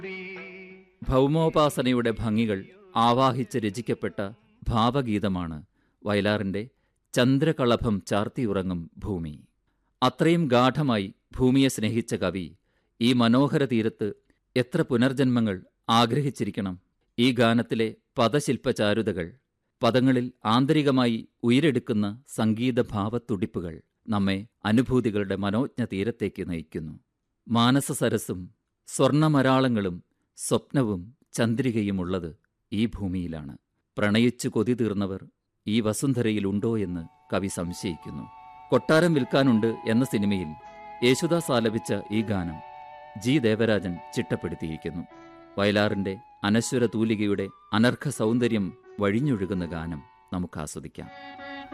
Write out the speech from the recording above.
ഭൗമോപാസനയുടെ ഭംഗികൾ ആവാഹിച്ച് രചിക്കപ്പെട്ട ഭാവഗീതമാണ് വയലാറിന്റെ ചന്ദ്രകളഭം ചാർത്തിയുറങ്ങും ഭൂമി അത്രയും ഗാഠമായി ഭൂമിയെ സ്നേഹിച്ച കവി ഈ മനോഹര തീരത്ത് എത്ര പുനർജന്മങ്ങൾ ആഗ്രഹിച്ചിരിക്കണം ഈ ഗാനത്തിലെ പദശില്പചാരുതകൾ പദങ്ങളിൽ ആന്തരികമായി ഉയരെടുക്കുന്ന സംഗീത ഭാവത്തുടിപ്പുകൾ നമ്മെ അനുഭൂതികളുടെ മനോജ്ഞ തീരത്തേക്ക് നയിക്കുന്നു മാനസസരസും സ്വർണമരാളങ്ങളും സ്വപ്നവും ചന്ദ്രികയുമുള്ളത് ഈ ഭൂമിയിലാണ് പ്രണയിച്ചു കൊതി തീർന്നവർ ഈ വസുന്ധരയിലുണ്ടോ എന്ന് കവി സംശയിക്കുന്നു കൊട്ടാരം വിൽക്കാനുണ്ട് എന്ന സിനിമയിൽ യേശുദാസ് ആലപിച്ച ഈ ഗാനം ജി ദേവരാജൻ ചിട്ടപ്പെടുത്തിയിരിക്കുന്നു വയലാറിന്റെ അനശ്വര തൂലികയുടെ അനർഘ സൗന്ദര്യം വഴിഞ്ഞൊഴുകുന്ന ഗാനം നമുക്ക് ആസ്വദിക്കാം